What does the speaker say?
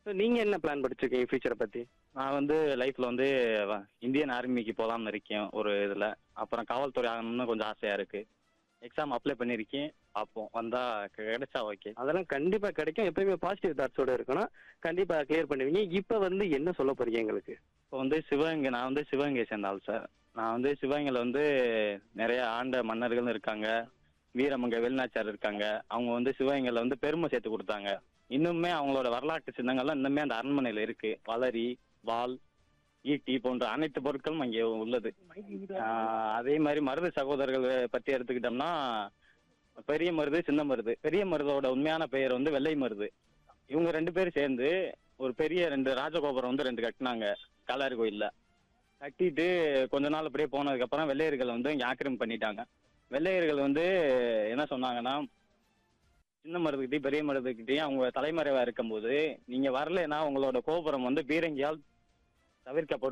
so நீங்க என்ன plan படிச்சிருக்கீங்க ஃபியூச்சரை பத்தி நான் வந்து லைஃப்ல வந்து வ- இந்தியன் ஆர்மிக்கு போகலாம்னு இருக்கேன் ஒரு இதில் அப்புறம் காவல்துறை ஆகணும்னு கொஞ்சம் ஆசையாக இருக்கு எக்ஸாம் அப்ளை பண்ணியிருக்கேன் பார்ப்போம் வந்தா கிடைச்சா ஓகே அதெல்லாம் கண்டிப்பா கிடைக்கும் எப்பயுமே பாசிட்டிவ் தாட்ஸோட இருக்கணும் கண்டிப்பா கிளியர் பண்ணுவீங்க இப்போ வந்து என்ன சொல்ல போறீங்க எங்களுக்கு இப்போ வந்து சிவகங்கை நான் வந்து சிவகங்கை சேர்ந்த ஆள் சார் நான் வந்து சிவகங்கையில் வந்து நிறைய ஆண்ட மன்னர்கள் இருக்காங்க வீரமங்க வெளிநாச்சார் இருக்காங்க அவங்க வந்து சிவகங்கையில் வந்து பெருமை சேர்த்து கொடுத்தாங்க இன்னுமே அவங்களோட வரலாற்று சின்னங்கள்லாம் இன்னுமே அந்த அரண்மனையில் இருக்கு வளரி வாள் ஈட்டி போன்ற அனைத்து பொருட்களும் அங்கே உள்ளது ஆஹ் அதே மாதிரி மருது சகோதரர்கள் பற்றி எடுத்துக்கிட்டோம்னா பெரிய மருது சின்ன மருது பெரிய மருதோட உண்மையான பெயர் வந்து வெள்ளை மருது இவங்க ரெண்டு பேரும் சேர்ந்து ஒரு பெரிய ரெண்டு ராஜகோபுரம் வந்து ரெண்டு கட்டினாங்க காலாறு கோயில்ல கட்டிட்டு கொஞ்ச நாள் அப்படியே போனதுக்கு அப்புறம் வெள்ளையர்கள் வந்து இங்க ஆக்கிரமிப்பு பண்ணிட்டாங்க வெள்ளையர்கள் வந்து என்ன சொன்னாங்கன்னா சின்ன மருதுகிட்டையும் பெரிய மருதுகிட்டையும் அவங்க தலைமறைவா இருக்கும்போது நீங்க வரலைன்னா உங்களோட கோபுரம் வந்து பீரங்கியால் தவிர்க்கப்படும்